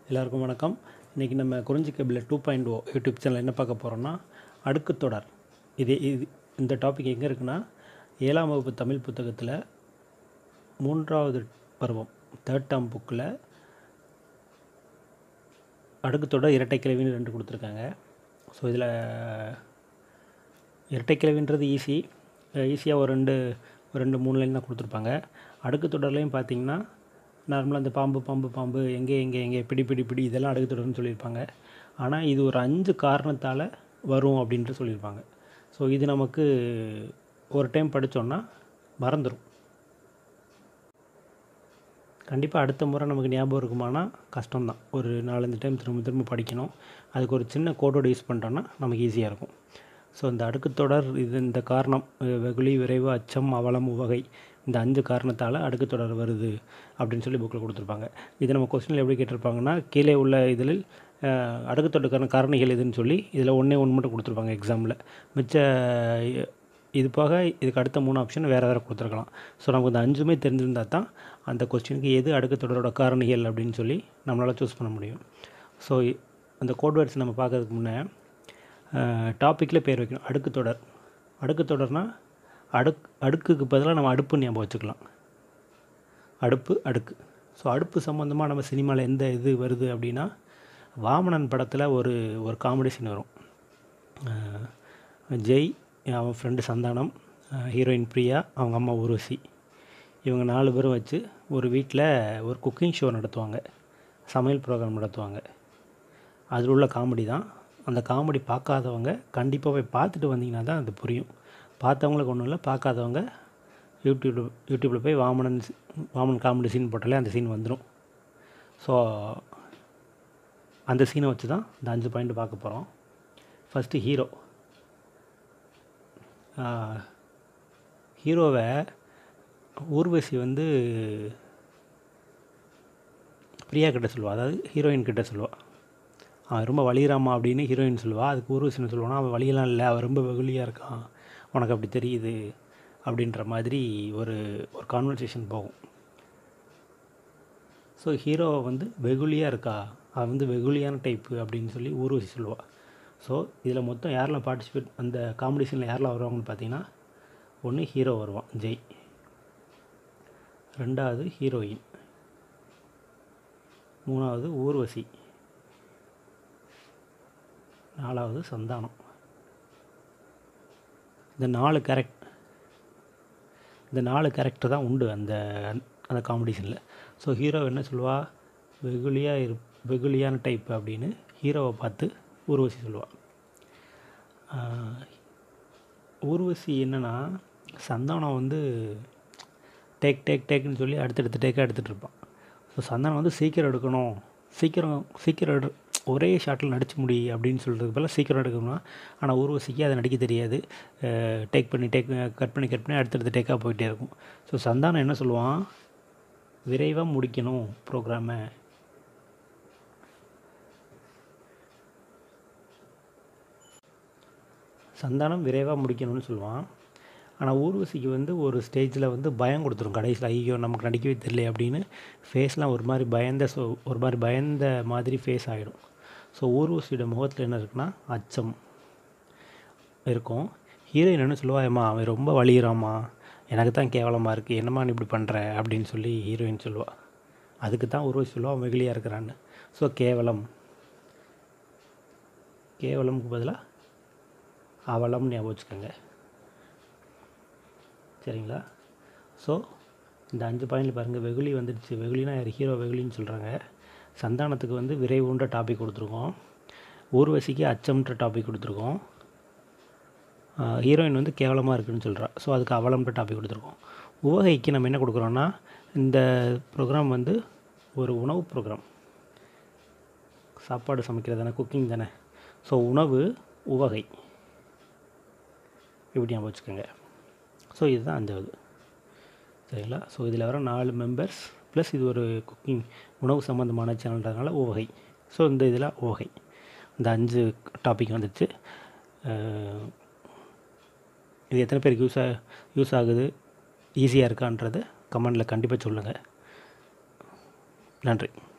எல்லாருக்கும் வணக்கம் இன்றைக்கி நம்ம Kurinji cable two point O YouTube channel என்ன பார்க்க போகிறோம்னா அடுக்கு தொடர் இது இது இந்த டாபிக் எங்கே இருக்குன்னா ஏழாம் வகுப்பு தமிழ் புத்தகத்தில் மூன்றாவது பருவம் தேர்ட் டேர்ம் புக்கில் அடுக்கு தொடர் இரட்டை கிளவின்னு ரெண்டு கொடுத்துருக்காங்க ஸோ இதில் இரட்டை கிளவின்றது ஈஸி ஈஸியாக ஒரு ரெண்டு ஒரு ரெண்டு மூணு லைன் தான் கொடுத்துருப்பாங்க அடுக்கு தொடர்லையும் பார்த்தீங்கன்னா நார்மலாக இந்த பாம்பு பாம்பு பாம்பு எங்கே எங்கே எங்கே பிடி பிடி பிடி இதெல்லாம் அடுக்கு தொடர்னு சொல்லியிருப்பாங்க ஆனால் இது ஒரு அஞ்சு காரணத்தால் வரும் அப்படின்ட்டு சொல்லியிருப்பாங்க ஸோ இது நமக்கு ஒரு டைம் படித்தோன்னா மறந்துடும் கண்டிப்பாக அடுத்த முறை நமக்கு ஞாபகம் இருக்குமானா கஷ்டம்தான் ஒரு நாலஞ்சு டைம் திரும்ப திரும்ப படிக்கணும் அதுக்கு ஒரு சின்ன கோடோடு யூஸ் பண்ணிட்டோன்னா நமக்கு ஈஸியாக இருக்கும் ஸோ இந்த அடுக்கு தொடர் இது இந்த காரணம் அஹ் வெகுளி விரைவு அச்சம் அவலம் உவகை இந்த அஞ்சு காரணத்தால் அடுக்கு தொடர் வருது அப்படின்னு சொல்லி புக்கில் கொடுத்துருப்பாங்க இது நம்ம கொஸ்டினில் எப்படி கேட்டிருப்பாங்கன்னா கீழே உள்ள இதில் அஹ், அடுக்கு தொடருக்கான காரணிகள் எதுன்னு சொல்லி இதில் ஒன்றே ஒன்று மட்டும் கொடுத்துருப்பாங்க எக்ஸாமில் மிச்ச அஹ், இது போக இதுக்கு அடுத்த மூணு ஆப்ஷன் வேறு வேறு கொடுத்துருக்கலாம் ஸோ நமக்கு இந்த அஞ்சுமே தெரிஞ்சிருந்தால் தான் அந்த கொஸ்டினுக்கு எது அடுக்கு தொடரோட காரணிகள் அப்படின்னு சொல்லி நம்மளால் சூஸ் பண்ண முடியும் ஸோ அந்த கோட் வேர்ட்ஸ் நம்ம பார்க்கறதுக்கு முன்னே டாப்பிக்கில் பேர் வைக்கணும் அடுக்கு தொடர் அடுக்கு தொடர்னால் அடுக் அடுக்குக்கு பதிலாக நம்ம அடுப்பு ஞாபகம் வச்சுக்கலாம் அடுப்பு அடுக்கு ஸோ அடுப்பு சம்மந்தமாக நம்ம சினிமாவில் எந்த இது வருது அப்படின்னா வாமனன் படத்தில் ஒரு ஒரு காமெடி சீன் வரும் அஹ் ஜெய் அவன் ஃப்ரெண்டு சந்தானம் ஹீரோயின் பிரியா அவங்க அம்மா ஊர்வசி இவங்க நாலு பேரும் வச்சு ஒரு வீட்டில் ஒரு குக்கிங் ஷோ நடத்துவாங்க சமையல் ப்ரோக்ராம் நடத்துவாங்க அதில் உள்ள காமெடி தான் அந்த காமெடி பார்க்காதவங்க கண்டிப்பாக போய் பார்த்துட்டு வந்தீங்கன்னா தான் அது புரியும் பார்த்தவங்களுக்கு ஒன்றும் இல்லை பார்க்காதவங்க யூடியூப் யூடியூப்பில் போய் வாமனன் சி- வாமன் காமெடி சீன் போட்டாலே அந்த சீன் வந்துடும் ஸோ அந்த சீனை வச்சு தான் இந்த அஞ்சு பாயிண்ட் பார்க்க போகிறோம் ஃபஸ்ட்டு ஹீரோ ஹீரோவை ஊர்வசி வந்து பிரியா கிட்ட சொல்லுவாள் அதாவது ஹீரோயின் கிட்ட சொல்லுவாள் அவன் ரொம்ப வலிகிறாமா அப்படின்னு ஹீரோயின் சொல்லுவாள் அதுக்கு ஊர்வசின்னு சொல்லுவானா அவன் வலியெல்லாம் இல்லை அவன் ரொம்ப வெகுளியாக இருக்கான் உனக்கு அப்படி தெரியுது அப்படின்ற மாதிரி ஒரு ஒரு கான்வர்சேஷன் போகும் ஸோ ஹீரோவை வந்து வெகுளியாக இருக்கா அவன் வந்து வெகுளியான டைப்பு அப்படின்னு சொல்லி ஊர்வசி சொல்லுவாள் ஸோ இதில் மொத்தம் யாரெல்லாம் பார்ட்டிசிபேட் அந்த காம்படிஷனில் யாரெல்லாம் வருவாங்கன்னு பார்த்தீங்கன்னா ஒன்று ஹீரோ வருவான் ஜெய் ரெண்டாவது ஹீரோயின் மூணாவது ஊர்வசி நாலாவது சந்தானம் இந்த நாலு கேரக்ட் இந்த நாலு கேரக்டர் தான் உண்டு அந்த அந்த காம்படிஷனில் ஸோ ஹீரோ என்ன சொல்லுவா வெகுளியாக இரு வெகுளியான டைப் அப்படின்னு ஹீரோவை பார்த்து ஊர்வசி சொல்லுவாள் ஊர்வசி என்னன்னா சந்தானம் வந்து டேக் டேக் டேக்குன்னு சொல்லி அடுத்தடுத்து டேக்காக எடுத்துகிட்டு இருப்பான் ஸோ சந்தானம் வந்து சீக்கிரம் எடுக்கணும் சீக்கிரம் சீக்கிரம் எடு ஒரே ஷாட்டில் நடிச்சு முடி அப்படின்னு சொல்கிறதுக்கு பதிலாக சீக்கிரம் எடுக்கணும் ஆனால் ஊர்வசிக்கு அதை நடிக்க தெரியாது டேக் பண்ணி டேக் கட் பண்ணி கட் பண்ணி அடுத்தடுத்து டேக்காக போயிட்டே இருக்கும் ஸோ சந்தானம் என்ன சொல்லுவான் விரைவாக முடிக்கணும் ப்ரோக்ராமை சந்தானம் விரைவாக முடிக்கணும்னு சொல்லுவான் ஆனால் ஊர்வசிக்கு வந்து ஒரு ஸ்டேஜில் வந்து பயம் கொடுத்துரும் கடைசியில் ஐயோ நமக்கு நடிக்கவே தெரியல அப்படின்னு ஃபேஸ்லாம் ஒரு மாதிரி பயந்த ஸோ ஒரு மாதிரி பயந்த மாதிரி ஃபேஸ் ஆகிடும் ஸோ ஊர்வசியோட முகத்தில் என்ன இருக்குன்னா அச்சம் இருக்கும் ஹீரோயின் என்ன சொல்லுவா ஏம்மா அவன் ரொம்ப வலிகிறாம்மா எனக்கு தான் கேவலமாக இருக்குது என்னம்மா நீ இப்படி பண்ணுற அப்படின்னு சொல்லி ஹீரோயின் சொல்லுவாள் அதுக்கு தான் ஊர்வசி சொல்லுவா அவன் வெகுளியாக இருக்கிறான்னு ஸோ கேவலம் கேவலம்க்கு பதிலாக அவலம் ஞாபகம் வச்சுக்கோங்க சரிங்களா ஸோ இந்த அஞ்சு பாயிண்டில் பாருங்கள் வெகுளி வந்துடுச்சு வெகுளினா யார் ஹீரோ வெகுளின்னு சொல்கிறாங்க சந்தானத்துக்கு வந்து விரைவுன்ற டாபிக் கொடுத்துருக்கோம் ஊர்வசிக்கு அச்சம்ன்ற டாபிக் கொடுத்துருக்கோம் ஹீரோயின் வந்து கேவலமாக இருக்குன்னு சொல்கிறா ஸோ அதுக்கு அவலம்ன்ற டாபிக் கொடுத்துருக்கோம் உவகைக்கு நம்ம என்ன கொடுக்குறோன்னா இந்த ப்ரோக்ராம் வந்து ஒரு உணவு ப்ரோக்ராம் சாப்பாடு சமைக்கிறது தானே குக்கிங் தானே ஸோ உணவு உவகை இப்படி ஞாபகம் வச்சுக்கோங்க ஸோ இதுதான் அஞ்சாவது சரிங்களா ஸோ இதில் வர நாலு மெம்பர்ஸ் ப்ளஸ் இது ஒரு குக்கிங் உணவு சம்மந்தமான சேனல்ன்றதுனால ஓகை ஸோ இந்த இதில் ஓகை இந்த அஞ்சு டாபிக் வந்துச்சு அஹ், இது எத்தனை பேருக்கு யூஸ் ஆ யூஸ் ஆகுது ஈஸியாக இருக்கான்றதை கமெண்டில் கண்டிப்பாக சொல்லுங்கள் நன்றி